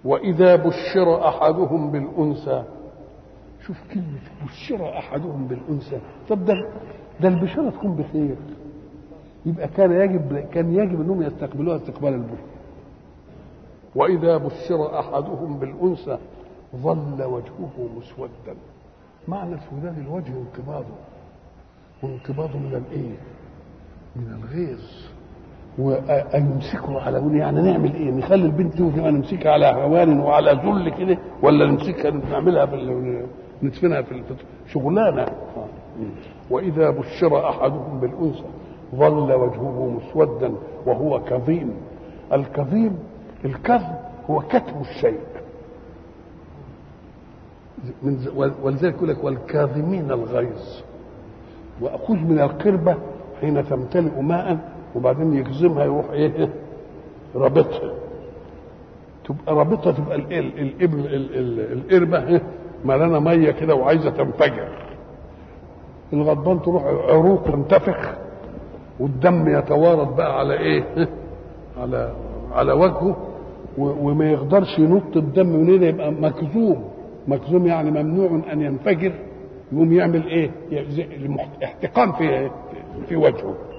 وإذا بشر أحدهم بالأنثى شوف كلمة بشر أحدهم بالأنثى طب ده ده البشارة تكون بخير يبقى كان يجب كان يجب انهم يستقبلوها استقبال البشر واذا بشر احدهم بالانثى ظل وجهه مسودا معنى سودان الوجه انقباضه وانقباضه من الايه من الغيظ ويمسكه على ون يعني نعمل ايه نخلي البنت دي نمسكها على هوان وعلى ذل كده ولا نمسكها نعملها في ندفنها في شغلانه واذا بشر احدهم بالانثى ظل وجهه مسودا وهو كظيم الكظيم الكظم هو كتم الشيء من ولذلك يقول لك والكاظمين الغيظ واخذ من القربه حين تمتلئ ماء وبعدين يكظمها يروح ايه رابطها تبقى رابطها تبقى الابن القربه ملانه ميه كده وعايزه تنفجر الغضبان تروح عروق تنتفخ والدم يتوارد بقى على ايه على على وجهه وما يقدرش ينط الدم من هنا يبقى مكذوم مكذوم يعني ممنوع ان ينفجر يقوم يعمل ايه احتقان في في وجهه